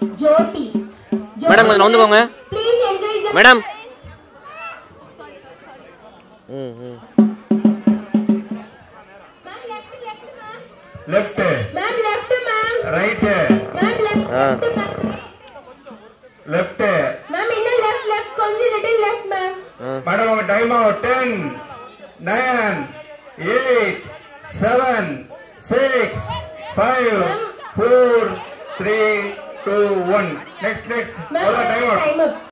ஜோதி madam, கொஞ்சம் நவுந்துக்கோங்க. Please encourage the madam hmm hmm ma'am left left ma'am left ma'am left ma'am right ma'am left ah. Left ma'am left ma'am இன்னும் left left கொஞ்சம் little left ma'am madam உங்க time ஆகும் ten nine eight seven six five four three two one next next ma'am time ஆகும் time அப்